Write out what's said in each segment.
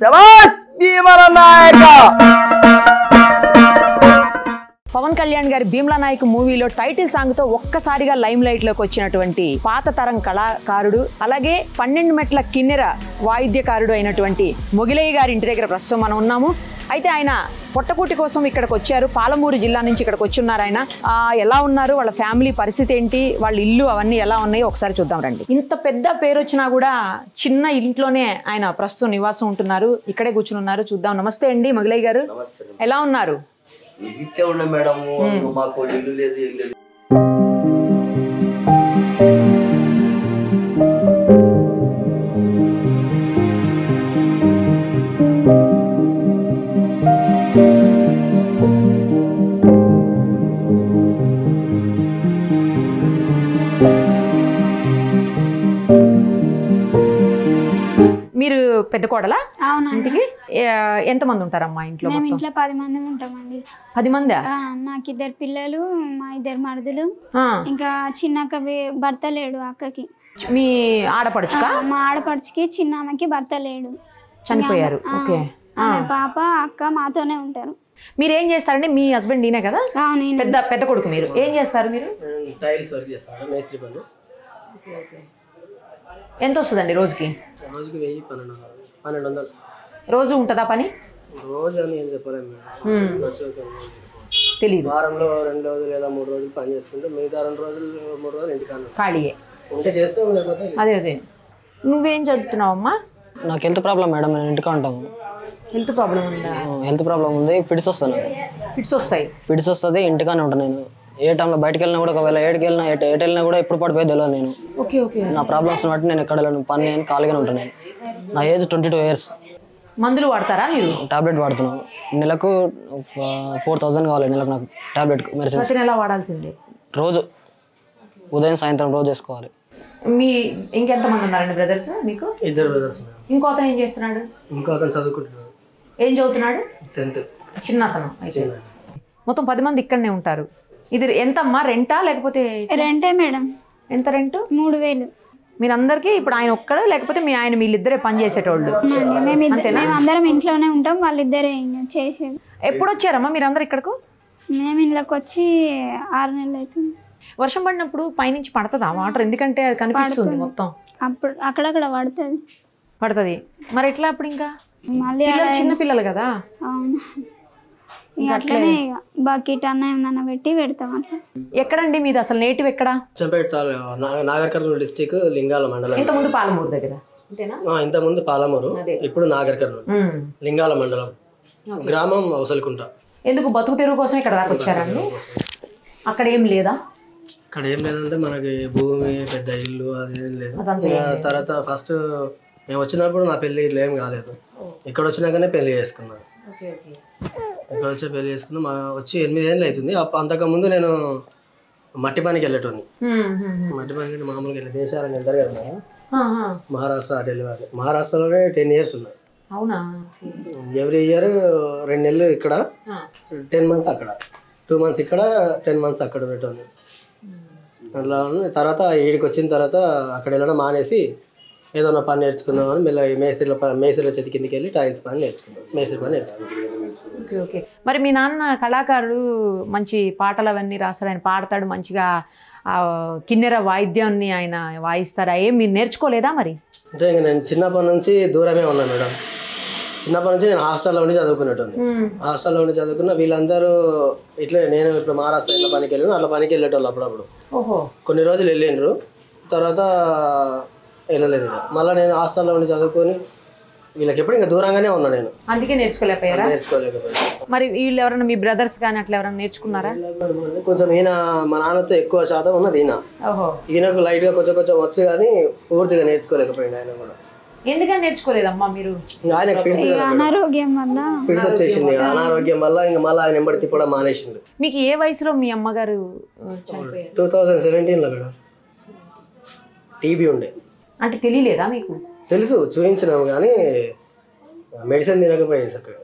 శబాష్ భీమర నాయక పవన్ కళ్యాణ్ గారి భీమ్లా నాయక్ మూవీలో టైటిల్ సాంగ్ తో ఒక్కసారిగా లైమ్ లైట్ లోకి వచ్చినటువంటి పాత తరం కళాకారుడు అలాగే పన్నెండు మెట్ల కిన్నెర వాయిద్యకారుడు అయినటువంటి మొగిలయ్య గారి ఇంటి దగ్గర ప్రస్తుతం మనం ఉన్నాము అయితే ఆయన పొట్టకూటి కోసం ఇక్కడికి వచ్చారు పాలమూరు జిల్లా నుంచి ఇక్కడికి వచ్చి ఉన్నారు ఆయన ఆ, ఎలా ఉన్నారు వాళ్ళ ఫ్యామిలీ పరిస్థితి ఏంటి వాళ్ళ ఇల్లు అవన్నీ ఎలా ఉన్నాయో ఒకసారి చూద్దాం రండి ఇంత పెద్ద పేరు వచ్చినా కూడా చిన్న ఇంట్లోనే ఆయన ప్రస్తుతం నివాసం ఉంటున్నారు ఇక్కడే కూర్చుని ఉన్నారు చూద్దాం నమస్తే అండి మొగిలయ్య గారు ఎలా ఉన్నారు ఇట్టే ఉండే మేడం మాకు ఇల్లు లేదు ఏం లేదు మీరు పెద్ద కోడలా అవునండి ఇంటికి ఏ- ఎంతమంది ఉంటారమ్మా ఇంట్లో మేము మొత్తం ఇంట్లో పది మంది ఉంటామండి పది మందా ఆ, నాకు ఇద్దరు పిల్లలు మా ఇద్దరు మరుదులు ఆ, ఇంకా చిన్నక్క వే- భర్త లేడు అక్కకి మీ ఆడపడుచుకా ఆ, మా ఆడపడుచుకి చిన్న ఆమెకి భర్త లేడు చనిపోయారు ఆ, ఓకే ఆమె పాప అక్క మాతోనే ఉంటారు మీరు ఏం చేస్తారండి మీ హస్బెండ్ ఈయనే కదా అవును ఈయన. పెద్ద పెద్ద కొడుకు మీరు ఏం చేస్తారు మీరు టైల్స్ వర్క్ చేస్తాను మేస్త్రి పని ఎంత వస్తుందండి రోజుకి రోజుకి వెయ్యి పన్నెండు వందలు పన్నెండు వందలు రోజు ఉంటుందా పని రోజు అని ఏం చెప్పలేము మేడం హ్మ్, రోజు ఒక తెలీదు వారంలో రెండు రోజులు లేదా మూడు రోజులు పని చేసుకుంటే మిగతా రెండు రోజులు మూడు రోజులు ఇంటికాను ఖాళీయే ఉంటే చేస్తాం లేకపోతే అదే అదే నువ్వేం చదువుతున్నావమ్మా నాకు హెల్త్ ప్రాబ్లం మేడం నేను ఇంటికి ఉంటాము హెల్త్ ప్రాబ్లం ఉందా హెల్త్ ప్రాబ్లం ఉంది ఫిట్స్ వస్తాను ఫిట్స్ వస్తాయి ఫిట్స్ వస్తుంది ఇంటికానే ఉంటాను నేను ఏ టైంలో బయటకు వెళ్ళినా కూడా ఒకవేళ ఏడికి వెళ్ళినా ఎటు ఎటు వెళ్ళినా కూడా ఎప్పుడు పడిపోయి తెలియదు నేను ఓకే ఓకే నా ప్రాబ్లమ్స్ బట్టి నేను ఎక్కడ వెళ్ళను పని నేను ఖాళీగానే ఉంటాను నేను నా ఏజ్ ట్వంటీ టూ ఇయర్స్ మందులు వాడతారా మీరు టాబ్లెట్ వాడుతున్నాను నెలకు ఫోర్ థౌజండ్ కావాలి నెలకు నాకు టాబ్లెట్ మెడిసిన్ ప్రతి నెల వాడాల్సిందే రోజు ఉదయం సాయంత్రం రోజు వేసుకోవాలి మీ ఇంకెంతమంది ఉన్నారండి బ్రదర్స్ మీకు ఇద్దరు బ్రదర్స్ మేడం ఇంకో అతను ఏం చేస్తున్నాడు ఇంకో అతను చదువుకుంటున్నాడు ఏం చదువుతున్నాడు టెన్త్ చిన్న అతను అయితే మొత్తం పది మంది ఇక్కడనే ఉంటారు ఇది ఎంతమ్మా రెంటా లేకపోతే రెంటే మేడం ఎంత రెంట్ మూడు వేలు మీరందరికీ ఇప్పుడు ఆయన ఒక్కడే లేకపోతే మీ ఆయన వీళ్ళిద్దరే పని చేసేటోళ్ళు మేము ఇద్దరు మేము అందరం ఇంట్లోనే ఉంటాం వాళ్ళిద్దరే ఇంకా చేసేది ఎప్పుడు వచ్చారమ్మా మీరందరు ఇక్కడకు మేము ఇళ్ళకి వచ్చి ఆరు నెలలు అవుతుంది వర్షం పడినప్పుడు పైనుంచి పడుతుందా వాటర్ ఎందుకంటే అది కనిపిస్తుంది మొత్తం అప్పుడు అక్కడక్కడ పడుతుంది పడుతుంది మరి ఎట్లా అప్పుడు ఇంకా మళ్ళీ పిల్లలు చిన్న పిల్లలు కదా అవును ఇక అట్లనే ఇక బకెట్ అన్న ఏమన్నా పెట్టి పెడతాం అట్లా ఎక్కడండి మీది అసలు నేటివ్ ఎక్కడ చంపేట తాలూ- నా- నాగర్ కర్నూలు డిస్టిక్ లింగాల మండలం ఇంత ముందు పాలమూరు దగ్గర అంతేనా ఆ, ఇంతకుముందు పాలమూరు ఇప్పుడు నాగర్ కర్నూలు ఉమ్. లింగాల మండలం గ్రామం అవసలకుంట ఎందుకు బతుకు తెరువు కోసం ఇక్కడ దాకా వచ్చారండి అక్కడ ఏం లేదా ఇక్కడ ఏం లేదంటే మనకి భూమి పెద్ద ఇల్లు అది ఏం లేదు అదంతా ఇక తర్వాత ఫస్ట్ మేము వచ్చినప్పుడు నా పెళ్ళి ఇట్లా ఏం కాలేదు ఇక్కడ వచ్చినాకనే పెళ్లి చేసుకున్నాను ఇక్కడ వచ్చి పెళ్లి చేసుకున్నా మా వచ్చి ఎనిమిది ఏళ్ళు అవుతుంది అప్ప- అంతకుముందు నేను మట్టి పనికి వెళ్ళేటోని ఉమ్, ఉమ్, ఉమ్. మట్టి పనికి అంటే మామూలుగా వెళ్ళే దేశాలకు వెళ్తారు కదా మనం. ఆహా. మహారాష్ట్ర అటు వెళ్ళేవారు మహారాష్ట్రలోనే టెన్ ఇయర్స్ ఉన్నాయి అవునా ఎవ్రీ ఇయర్ రెండు నెలలు ఇక్కడ ఆ. టెన్ మంత్స్ అక్కడ టూ మంత్స్ ఇక్కడ టెన్ మంత్స్ అక్కడ పెట్టాను అట్లా ఉంది. తర్వాత ఈడికి వచ్చిన తర్వాత అక్కడ వెళ్ళడం మానేసి ఏదైనా పని నేర్చుకుందామని మెల్ల మేస్త్రిలో ప- మేస్త్రిలో చేతి కిందకి వెళ్ళి టైల్స్ పని నేర్చుకున్నాం మేస్త్రి పని నేర్చుకున్నాం ఓకే ఓకే మరి మీ నాన్న కళాకారుడు మంచి పాటలు అవన్నీ రాస్తాడు ఆయన పాడతాడు మంచిగా ఆ కిన్నెర వాయిద్యాన్ని ఆయన వాయిస్తారా ఏం మీరు నేర్చుకోలేదా మరి అంటే ఇంక నేను చిన్నప్పటి నుంచి దూరమే ఉన్నాను మేడం చిన్నప్పటి నుంచి నేను హాస్టల్లో ఉండి చదువుకునేటోని హాస్టల్లో ఉండి చదువుకున్న వీళ్ళందరూ ఇట్లే నేను ఇప్పుడు మహారాష్ట్ర ఇట్లా పనికి వెళ్ళాను అట్లా పనికి వెళ్ళేటోళ్ళు అప్పుడప్పుడు ఓహో కొన్ని రోజులు వెళ్ళిండ్రు తర్వాత వెళ్ళలేదు ఇక. మళ్ళీ నేను హాస్టల్లో ఉండి చదువుకొని వీళ్ళకి ఎప్పుడు ఇంకా దూరంగానే ఉన్నా నేను అందుకే నేర్చుకోలేకపోయారా నేర్చుకోలేకపోయాను మరి వీళ్ళు ఎవరైనా మీ బ్రదర్స్ కానీ అట్లా ఎవరైనా నేర్చుకున్నారా కొంచెం ఈయన మా నాన్నతో ఎక్కువ శాతం ఉన్నది ఈయన ఓహో ఈయనకు లైట్గా కొంచెం కొంచెం వచ్చు కానీ పూర్తిగా నేర్చుకోలేకపోయింది ఆయన కూడా ఎందుకని నేర్చుకోలేదమ్మా మీరు ఇంకా ఆయనకు ఫిట్స్ ఇక అనారోగ్యం వల్ల ఫిట్స్ వచ్చేసింది ఇక అనారోగ్యం వల్ల ఇంకా మళ్ళీ ఆయన ఎంబడి తిప్పడం మానేసిండు మీకు ఏ వయసులో మీ అమ్మగారు ఆ, చనిపోయారు టూ థౌజండ్ సెవెంటీన్లో మేడం టీబీ ఉండే అంటే తెలియలేదా మీకు తెలుసు చూపించినాము కానీ మెడిసిన్ తినకపోయాయి చక్కగా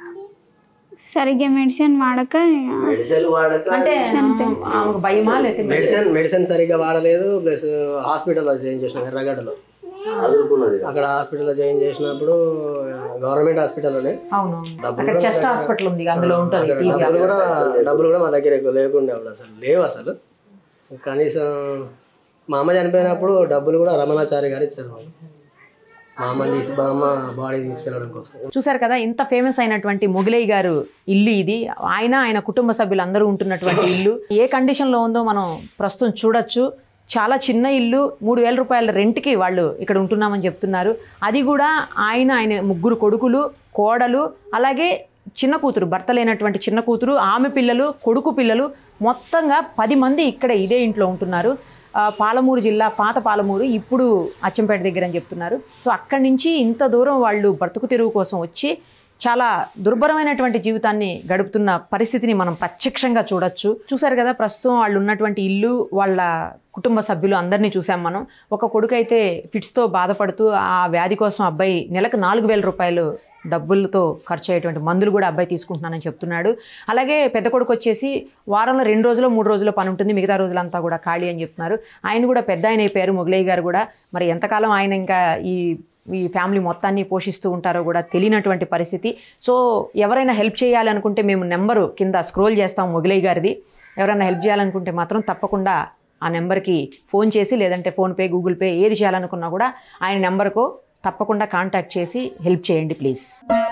సరిగ్గా మెడిసిన్ వాడక ఇక మెడిసిన్ వాడక అంటే ఆమెకు భయమా లేకపోతే మెడిసిన్ మెడిసిన్ సరిగ్గా వాడలేదు ప్లస్ హాస్పిటల్లో చేంజ్ చేసినాం ఎర్రగడ్డలో అదురుకున్నది ఇక. అక్కడ హాస్పిటల్లో జాయిన్ చేసినప్పుడు గవర్నమెంట్ హాస్పిటల్లోనే అవును అక్కడ చెస్ట్ హాస్పిటల్ ఉంది అందులో ఉంటుంది అక్కడ టీబీ డబ్బులు కూడా డబ్బులు కూడా మా దగ్గర ఎక్కువ లేకుండే అప్పుడు అసలు లేవు అసలు కనీసం మా అమ్మ చనిపోయినప్పుడు డబ్బులు కూడా రమణాచారి గారు ఇచ్చారు మాకు. మా అమ్మని తీసి మా అమ్మ బాడీ తీసుకెళ్ళడం కోసం చూసారు కదా ఇంత ఫేమస్ అయినటువంటి మొగిలయ్య గారు ఇల్లు ఇది ఆయన ఆయన కుటుంబ సభ్యులు అందరూ ఉంటున్నటువంటి ఇల్లు ఏ కండిషన్లో ఉందో మనం ప్రస్తుతం చూడొచ్చు చాలా చిన్న ఇల్లు మూడు వేల రూపాయల రెంట్కి వాళ్ళు ఇక్కడ ఉంటున్నామని చెప్తున్నారు అది కూడా ఆయన ఆయన ముగ్గురు కొడుకులు కోడలు అలాగే చిన్న కూతురు భర్త లేనటువంటి చిన్న కూతురు ఆమె పిల్లలు కొడుకు పిల్లలు మొత్తంగా పది మంది ఇక్కడ ఇదే ఇంట్లో ఉంటున్నారు ఆ, పాలమూరు జిల్లా పాత పాలమూరు ఇప్పుడు అచ్చంపేట దగ్గర అని చెప్తున్నారు సో అక్కడి నుంచి ఇంత దూరం వాళ్ళు బ్రతుకు తెరువు కోసం వచ్చి చాలా దుర్భరమైనటువంటి జీవితాన్ని గడుపుతున్న పరిస్థితిని మనం ప్రత్యక్షంగా చూడొచ్చు చూసారు కదా ప్రస్తుతం వాళ్ళు ఉన్నటువంటి ఇల్లు వాళ్ళ కుటుంబ సభ్యులు అందరినీ చూసాం మనం ఒక కొడుకు అయితే ఫిట్స్తో బాధపడుతూ ఆ వ్యాధి కోసం అబ్బాయి నెలకు నాలుగు వేల రూపాయలు డబ్బులతో ఖర్చు అయ్యేటువంటి మందులు కూడా అబ్బాయి తీసుకుంటున్నానని చెప్తున్నాడు అలాగే పెద్ద కొడుకు వచ్చేసి వారంలో రెండు రోజులు మూడు రోజులు పని ఉంటుంది మిగతా రోజులంతా కూడా ఖాళీ అని చెప్తున్నారు ఆయన కూడా పెద్ద ఆయన అయిపోయారు మొగలయ్య గారు కూడా మరి ఎంతకాలం ఆయన ఇంకా ఈ ఈ ఫ్యామిలీ మొత్తాన్ని పోషిస్తూ ఉంటారో కూడా తెలియనటువంటి పరిస్థితి సో ఎవరైనా హెల్ప్ చేయాలనుకుంటే మేము నెంబరు కింద స్క్రోల్ చేస్తాం మొగలయ్య గారిది ఎవరైనా హెల్ప్ చేయాలనుకుంటే మాత్రం తప్పకుండా ఆ నెంబర్కి ఫోన్ చేసి లేదంటే ఫోన్పే గూగుల్ పే ఏది చేయాలనుకున్నా కూడా ఆయన నెంబర్కు తప్పకుండా కాంటాక్ట్ చేసి హెల్ప్ చేయండి ప్లీజ్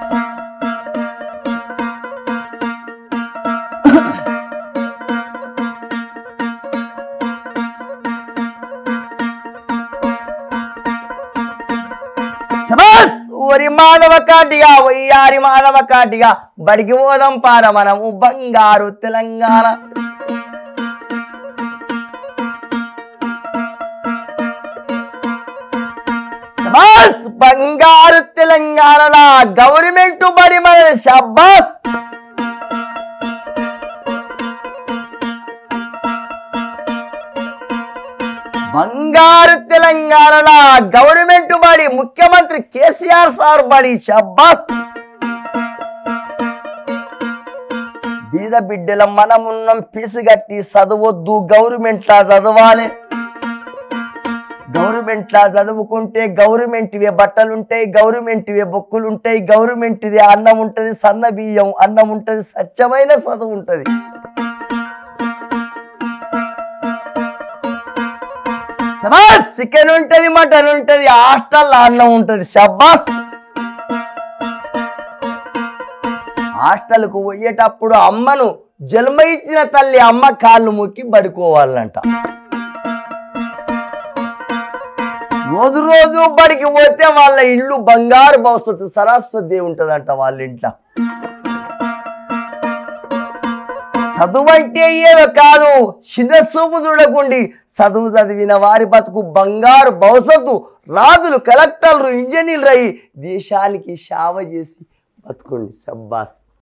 శబాస్! ఓరి మాధవ కాటిగా వయ్యారి మాధవ కాటిగా బడికి పోదాం పార మనము బంగారు తెలంగాణ శబాస్! బంగారు తెలంగాణ గవర్నమెంట్ బడి మన షబ్బాస్ బంగారు తెలంగాణ గవర్నమెంట్ బడి ముఖ్యమంత్రి కేసీఆర్ సార్ బడి షబ్బాస్ బీద బిడ్డల మనమున్నం ఫీజు కట్టి చదవద్దు గవర్నమెంట్ లా చదవాలి గవర్నమెంట్ లా చదువుకుంటే గవర్నమెంట్ వే బట్టలు ఉంటాయి గవర్నమెంట్ వే బొక్కులు ఉంటాయి గవర్నమెంట్ అన్నం ఉంటది సన్న బియ్యం అన్నం ఉంటది స్వచ్ఛమైన చదువు ఉంటది శబాస్ చికెన్ ఉంటది మటన్ ఉంటది హాస్టల్ అన్నం ఉంటది శబాస్ హాస్టల్కు పోయేటప్పుడు అమ్మను జన్మ ఇచ్చిన తల్లి అమ్మ కాళ్ళు మొక్కి పడుకోవాలంట రోజు రోజు బడికి పోతే వాళ్ళ ఇల్లు బంగారు భవిష్యత్తు సరస్వతి ఉంటదంట వాళ్ళ ఇంట్లో చదువు అంటే ఏదో కాదు చిన్న చూపు చూడకుండి చదువు చదివిన వారి బతుకు బంగారు భవిష్యత్తు రాజులు కలెక్టర్లు ఇంజనీర్లు అయ్యి దేశానికి సేవ చేసి బతుకుండి సబ్బాస్